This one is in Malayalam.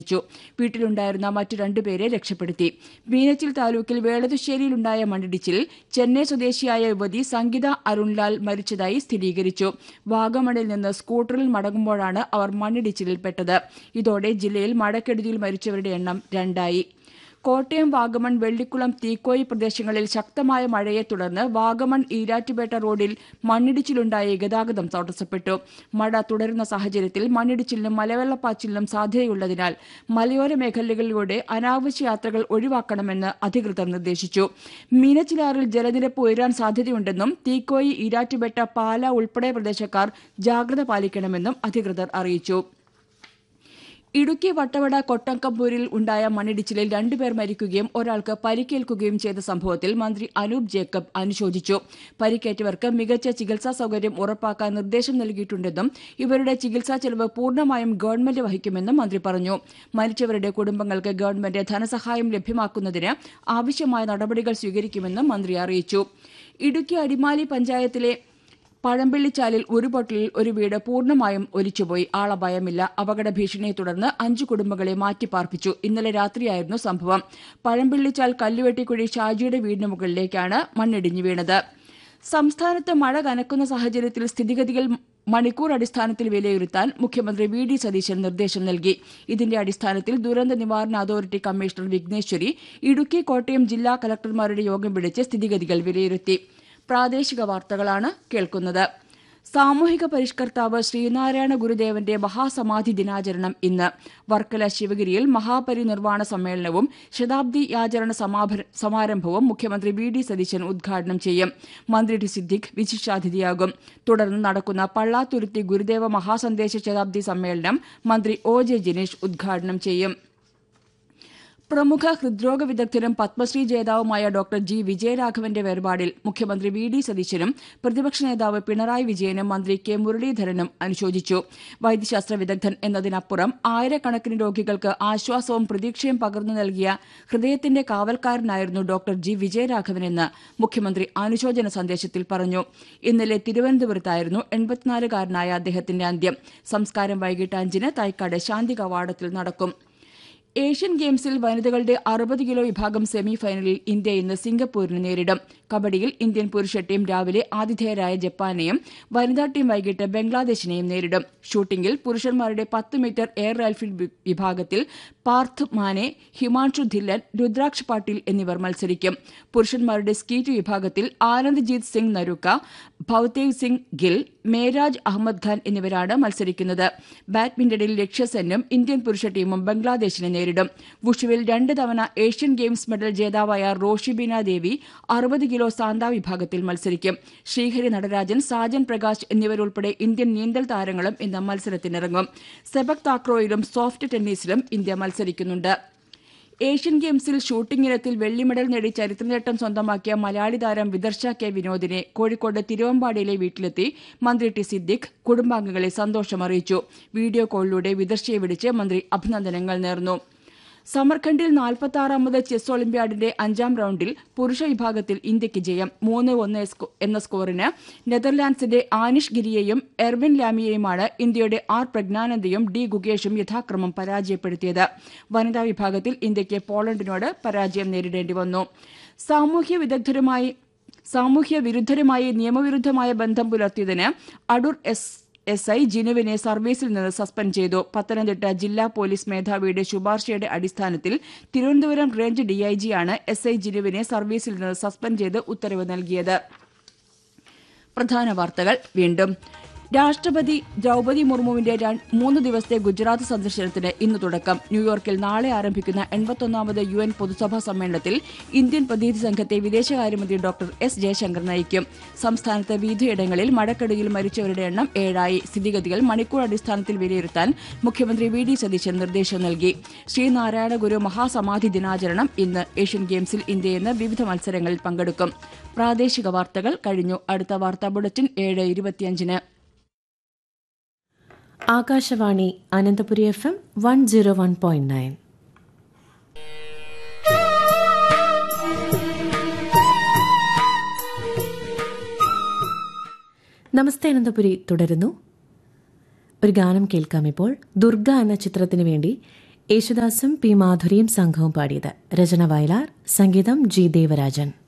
ച്ചു വീട്ടിലുണ്ടായിരുന്ന മറ്റു രണ്ടുപേരെ രക്ഷപ്പെടുത്തി മീനച്ചിൽ താലൂക്കിൽ വേളതുശ്ശേരിയിലുണ്ടായ മണ്ണിടിച്ചിലിൽ ചെന്നൈ സ്വദേശിയായ യുവതി സംഗീത അരുൺലാൽ മരിച്ചതായി സ്ഥിരീകരിച്ചു വാഗമണിൽ നിന്ന് സ്കൂട്ടറിൽ മടങ്ങുമ്പോഴാണ് അവർ മണ്ണിടിച്ചിലിൽപ്പെട്ടത് ഇതോടെ ജില്ലയിൽ മഴക്കെടുതിയിൽ മരിച്ചവരുടെ എണ്ണം രണ്ടായി കോട്ടയം വാഗമൺ വെള്ളിക്കുളം തീക്കോയി പ്രദേശങ്ങളിൽ ശക്തമായ മഴയെ തുടർന്ന് വാഗമൺ ഈരാറ്റുപേട്ട റോഡിൽ മണ്ണിടിച്ചിലുണ്ടായി ഗതാഗതം തടസ്സപ്പെട്ടു മഴ തുടരുന്ന സാഹചര്യത്തിൽ മണ്ണിടിച്ചിലിനും മലവെള്ളപ്പാച്ചിലിനും സാധ്യതയുള്ളതിനാൽ മലയോര മേഖലകളിലൂടെ അനാവശ്യ യാത്രകൾ ഒഴിവാക്കണമെന്ന് അധികൃതർ നിർദ്ദേശിച്ചു മീനച്ചിലാറിൽ ജലനിരപ്പ് ഉയരാൻ സാധ്യതയുണ്ടെന്നും തീക്കോയി ഈരാറ്റുപേട്ട പാല ഉൾപ്പെടെ പ്രദേശക്കാർ ജാഗ്രത പാലിക്കണമെന്നും അധികൃതർ അറിയിച്ചു ഇടുക്കി വട്ടവട കൊട്ടക്കമ്പൂരിൽ ഉണ്ടായ മണ്ണിടിച്ചിലിൽ രണ്ടുപേർ മരിക്കുകയും ഒരാൾക്ക് പരിക്കേൽക്കുകയും ചെയ്ത സംഭവത്തിൽ മന്ത്രി അനൂപ് ജേക്കബ് അനുശോചിച്ചു പരിക്കേറ്റവർക്ക് മികച്ച ചികിത്സാ സൌകര്യം ഉറപ്പാക്കാൻ നിർദ്ദേശം നൽകിയിട്ടുണ്ടെന്നും ഇവരുടെ ചികിത്സാ ചെലവ് പൂർണ്ണമായും ഗവൺമെന്റ് വഹിക്കുമെന്നും മന്ത്രി പറഞ്ഞു മരിച്ചവരുടെ കുടുംബങ്ങൾക്ക് ഗവൺമെന്റ് ധനസഹായം ലഭ്യമാക്കുന്നതിന് ആവശ്യമായ നടപടികൾ സ്വീകരിക്കുമെന്നും മന്ത്രി അറിയിച്ചു ഇടുക്കി അടിമാലി പഞ്ചായത്തിലെ പഴമ്പള്ളിച്ചാലിൽ ഉരുപൊട്ടലിൽ ഒരു വീട് പൂർണ്ണമായും ഒലിച്ചുപോയി ആളപായമില്ല അപകട ഭീഷണിയെ തുടർന്ന് അഞ്ചു കുടുംബങ്ങളെ മാറ്റിപ്പാർപ്പിച്ചു ഇന്നലെ രാത്രിയായിരുന്നു സംഭവം പഴമ്പള്ളിച്ചാൽ കല്ലുവെട്ടിക്കുഴി ഷാജിയുടെ വീടിന് മുകളിലേക്കാണ് മണ്ണിടിഞ്ഞു വീണത് സംസ്ഥാനത്ത് മഴ കനക്കുന്ന സാഹചര്യത്തിൽ സ്ഥിതിഗതികൾ മണിക്കൂർ അടിസ്ഥാനത്തിൽ വിലയിരുത്താൻ മുഖ്യമന്ത്രി വി ഡി സതീശൻ നിർദ്ദേശം നൽകി ഇതിന്റെ അടിസ്ഥാനത്തിൽ ദുരന്ത നിവാരണ അതോറിറ്റി കമ്മീഷണർ വിഘ്നേശ്വരി ഇടുക്കി കോട്ടയം ജില്ലാ കലക്ടർമാരുടെ യോഗം വിളിച്ച് സ്ഥിതിഗതികൾ വിലയിരുത്തി പ്രാദേശിക വാർത്തകളാണ് കേൾക്കുന്നത് സാമൂഹിക പരിഷ്കർത്താവ് ശ്രീനാരായണ ഗുരുദേവന്റെ മഹാസമാധി ദിനാചരണം ഇന്ന് വർക്കല ശിവഗിരിയിൽ മഹാപരിനിർവാണ സമ്മേളനവും ശതാബ്ദി യാചരണ സമാഭ- സമാരംഭവും മുഖ്യമന്ത്രി വി ഡി സതീശൻ ഉദ്ഘാടനം ചെയ്യും മന്ത്രി ടി സിദ്ദിഖ് വിശിഷ്ടാതിഥിയാകും തുടർന്ന് നടക്കുന്ന പള്ളാത്തുരുത്തി ഗുരുദേവ മഹാസന്ദേശ ശതാബ്ദി സമ്മേളനം മന്ത്രി ഒ ജെ ജിനേഷ് ഉദ്ഘാടനം ചെയ്യും പ്രമുഖ ഹൃദ്രോഗ വിദഗ്ധരും പത്മശ്രീ ജേതാവുമായ ഡോക്ടർ ജി വിജയരാഘവന്റെ വേർപാടിൽ മുഖ്യമന്ത്രി വി ഡി സതീശനും പ്രതിപക്ഷ നേതാവ് പിണറായി വിജയനും മന്ത്രി കെ മുരളീധരനും അനുശോചിച്ചു വൈദ്യശാസ്ത്ര വിദഗ്ധൻ എന്നതിനപ്പുറം ആയിരക്കണക്കിന് രോഗികൾക്ക് ആശ്വാസവും പ്രതീക്ഷയും പകർന്നു നൽകിയ ഹൃദയത്തിന്റെ കാവൽക്കാരനായിരുന്നു ഡോക്ടർ ജി വിജയരാഘവനെന്ന് മുഖ്യമന്ത്രി അനുശോചന സന്ദേശത്തിൽ പറഞ്ഞു ഇന്നലെ തിരുവനന്തപുരത്തായിരുന്നു എൺപത്തിനാലുകാരനായ അദ്ദേഹത്തിന്റെ അന്ത്യം സംസ്കാരം വൈകിട്ട് അഞ്ചിന് തൈക്കാട് ശാന്തി കവാടത്തിൽ നടക്കും ഏഷ്യൻ ഗെയിംസിൽ വനിതകളുടെ അറുപത് കിലോ വിഭാഗം സെമി ഫൈനലിൽ ഇന്ത്യ ഇന്ന് സിംഗപ്പൂരിനെ നേരിടും കബഡിയിൽ ഇന്ത്യൻ പുരുഷ ടീം രാവിലെ ആതിഥേയരായ ജപ്പാനെയും വനിതാ ടീം വൈകിട്ട് ബംഗ്ലാദേശിനെയും നേരിടും ഷൂട്ടിംഗിൽ പുരുഷന്മാരുടെ പത്ത് മീറ്റർ എയർ റൈഫിൾ വി- വിഭാഗത്തിൽ പാർത്ഥ് മാനെ ഹിമാൻഷു ധില്ലൻ രുദ്രാക്ഷ് പാട്ടീൽ എന്നിവർ മത്സരിക്കും പുരുഷന്മാരുടെ സ്കീറ്റ് വിഭാഗത്തിൽ ആനന്ദ്ജീത് സിംഗ് നരുക്ക ഭൌതേവ് സിംഗ് ഗിൽ മേരാജ് അഹമ്മദ് ഖാൻ എന്നിവരാണ് മത്സരിക്കുന്നത് ബാഡ്മിന്റണിൽ ലക്ഷ്യസെന്നും ഇന്ത്യൻ പുരുഷ ടീമും ബംഗ്ലാദേശിനെ നേരിടും വുഷുവിൽ രണ്ട് തവണ ഏഷ്യൻ ഗെയിംസ് മെഡൽ ജേതാവായ റോഷിബീന ദേവി അറുപത് കിലോ സാന്താ വിഭാഗത്തിൽ മത്സരിക്കും ശ്രീഹരി നടരാജൻ സാജൻ പ്രകാശ് എന്നിവരുൾപ്പെടെ ഇന്ത്യൻ നീന്തൽ താരങ്ങളും ഇന്ന് മത്സരത്തിനിറങ്ങും സെബക് താക്രോയിലും സോഫ്റ്റ് ടെന്നീസിലും ഇന്ത്യ മത്സരിക്കുന്നുണ്ട് ഏഷ്യൻ ഗെയിംസിൽ ഷൂട്ടിംഗ് ഇനത്തിൽ വെള്ളി മെഡൽ നേടി ചരിത്രനേട്ടം സ്വന്തമാക്കിയ മലയാളി താരം വിദർശ കെ വിനോദിനെ കോഴിക്കോട് തിരുവമ്പാടിയിലെ വീട്ടിലെത്തി മന്ത്രി ടി സിദ്ദിഖ് കുടുംബാംഗങ്ങളെ സന്തോഷം അറിയിച്ചു വീഡിയോ കോളിലൂടെ വിദർശയെ വിളിച്ച് മന്ത്രി അഭിനന്ദനങ്ങൾ നേർന്നു സമർഖണ്ഡിൽ നാൽപ്പത്തി ആറാമത് ചെസ് ഒളിമ്പ്യാഡിന്റെ അഞ്ചാം റൌണ്ടിൽ പുരുഷ വിഭാഗത്തിൽ ഇന്ത്യയ്ക്ക് ജയം മൂന്ന് ഒന്ന് സ്കോ- എന്ന സ്കോറിന് നെതർലാൻഡ്സിന്റെ ആനിഷ് ഗിരിയെയും എർവിൻ ലാമിയെയുമാണ് ഇന്ത്യയുടെ ആർ പ്രജ്ഞാനന്ദയും ഡി ഗുഗേഷും യഥാക്രമം പരാജയപ്പെടുത്തിയത് വനിതാ വിഭാഗത്തിൽ ഇന്ത്യയ്ക്ക് പോളണ്ടിനോട് പരാജയം നേരിടേണ്ടി വന്നു സാമൂഹ്യ വിദഗ്ധരുമായി സാമൂഹ്യ വിരുദ്ധരുമായി നിയമവിരുദ്ധമായ ബന്ധം പുലർത്തിയതിന് അടൂർ എസ് എസ് ഐ ജിനുവിനെ സർവീസിൽ നിന്ന് സസ്പെൻഡ് ചെയ്തു പത്തനംതിട്ട ജില്ലാ പോലീസ് മേധാവിയുടെ ശുപാർശയുടെ അടിസ്ഥാനത്തിൽ തിരുവനന്തപുരം റേഞ്ച് ഡിഐജിയാണ് എസ് ഐ ജിനുവിനെ സർവീസിൽ നിന്ന് സസ്പെൻഡ് ചെയ്ത് ഉത്തരവ് നൽകിയത് പ്രധാന വാർത്തകൾ വീണ്ടും രാഷ്ട്രപതി ദ്രൗപതി മുർമുവിന്റെ ര- മൂന്ന് ദിവസത്തെ ഗുജറാത്ത് സന്ദർശനത്തിന് ഇന്ന് തുടക്കം ന്യൂയോർക്കിൽ നാളെ ആരംഭിക്കുന്ന എൺപത്തൊന്നാമത് യു എൻ പൊതുസഭാ സമ്മേളനത്തിൽ ഇന്ത്യൻ പ്രതിനിധി സംഘത്തെ വിദേശകാര്യമന്ത്രി ഡോക്ടർ എസ് ജയശങ്കർ നയിക്കും സംസ്ഥാനത്ത് വിവിധയിടങ്ങളിൽ മഴക്കെടുതിയിൽ മരിച്ചവരുടെ എണ്ണം ഏഴായി സ്ഥിതിഗതികൾ മണിക്കൂർ അടിസ്ഥാനത്തിൽ വിലയിരുത്താൻ മുഖ്യമന്ത്രി വി ഡി സതീശൻ നിർദ്ദേശം നൽകി ശ്രീനാരായണ ഗുരു മഹാസമാധി ദിനാചരണം ഇന്ന് ഏഷ്യൻ ഗെയിംസിൽ ഇന്ത്യ ഇന്ന് വിവിധ മത്സരങ്ങളിൽ പങ്കെടുക്കും പ്രാദേശിക വാർത്തകൾ കഴിഞ്ഞു അടുത്ത വാർത്താ ബുള്ളറ്റിൻ ഏഴ് ഇരുപത്തിയഞ്ചിന് Akashvani Ananthapuri F M one zero one point nine നമസ്തേ അനന്തപുരി തുടരുന്നു ഒരു ഗാനം കേൾക്കാം ഇപ്പോൾ ദുർഗ എന്ന ചിത്രത്തിനു വേണ്ടി യേശുദാസും പി മാധുരിയും സംഘവും പാടിയത് രചന വയലാർ സംഗീതം ജി ദേവരാജൻ